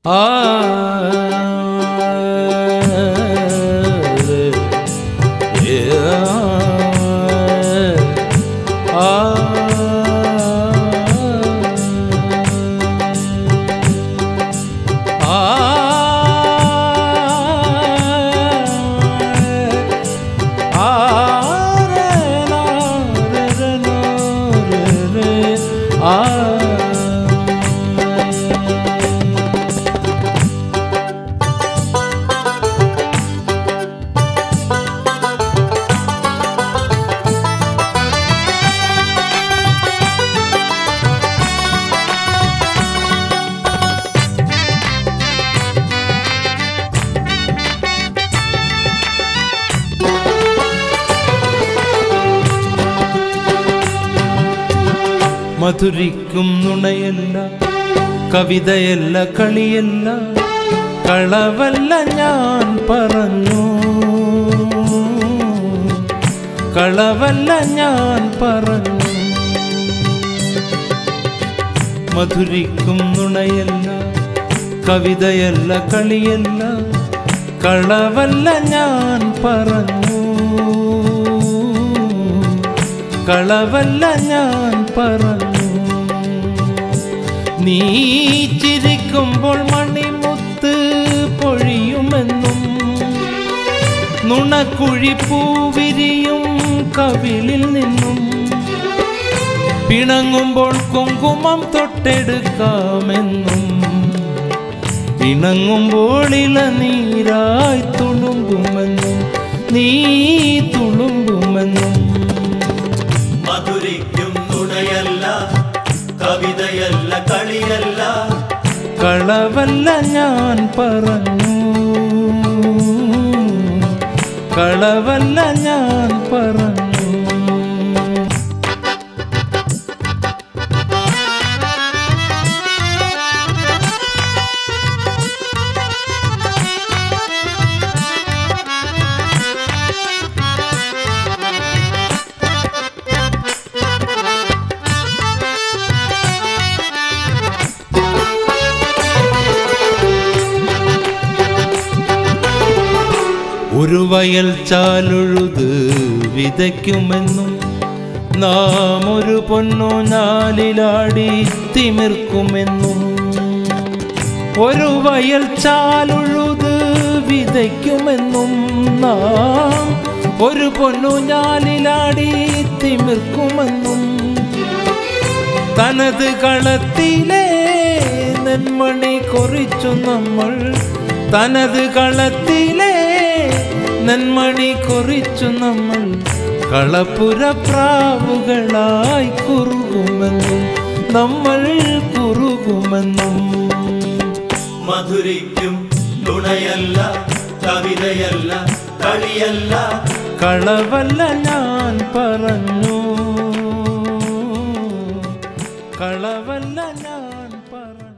ആ ഏ, ആ ആ ആ രെ ന രെ രെ ന രെ രെ ആ മധുരിക്കും നുണയല്ല കവിതയല്ല കളിയല്ല കളവല്ല ഞാൻ പറഞ്ഞു കളവല്ല ഞാൻ പറഞ്ഞു മധുരിക്കും നുണയല്ല കവിതയല്ല കളിയല്ല കളവല്ല ഞാൻ പറഞ്ഞു കളവല്ല ഞാൻ പറഞ്ഞു നീ ചിരിക്കുമ്പോൾ മണിമുത്ത് പൊഴിയുമെന്നും നുണക്കുഴി പൂവിരിയും കവിളിൽ നിന്നും പിണങ്ങുമ്പോൾ കുങ്കുമം തൊട്ടെടുക്കാമെന്നും ഇണങ്ങുമ്പോൾ ഇളനീരായി തുളുമ്പുമെന്നും നീ തുളുമ്പുമെന്നും മധുരിക്കും നുണയല്ല കവിതയല്ല കളിയല്ല കളവല്ല ഞാൻ പറഞ്ഞു കളവല്ല ഞാൻ പറഞ്ഞു ഒരു വയൽ ചാലൊഴുത് വിതയ്ക്കുമെന്നും നാം ഒരു പൊന്നു ഞാലിലാടി തിമിർക്കുമെന്നും ഒരു വയൽ ചാലൊഴുത് വിതയ്ക്കുമെന്നും നാം ഒരു പൊന്നു ഞാലിലാടി തിമിർക്കുമെന്നും തനത് കളത്തിലെ നെന്മണി കുറിച്ചു നമ്മൾ തനത് കളത്തിലെ നെന്മണി കുറിച്ചു നമ്മൾ കളപ്പുര പ്രാവുകളായി കുറുകുമെന്നും നമ്മൾ കുറുകുമെന്നും മധുരിക്കും നുണയല്ല കവിതയല്ല കളിയല്ല കളവല്ല ഞാൻ പറഞ്ഞു കളവല്ല ഞാൻ പറഞ്ഞു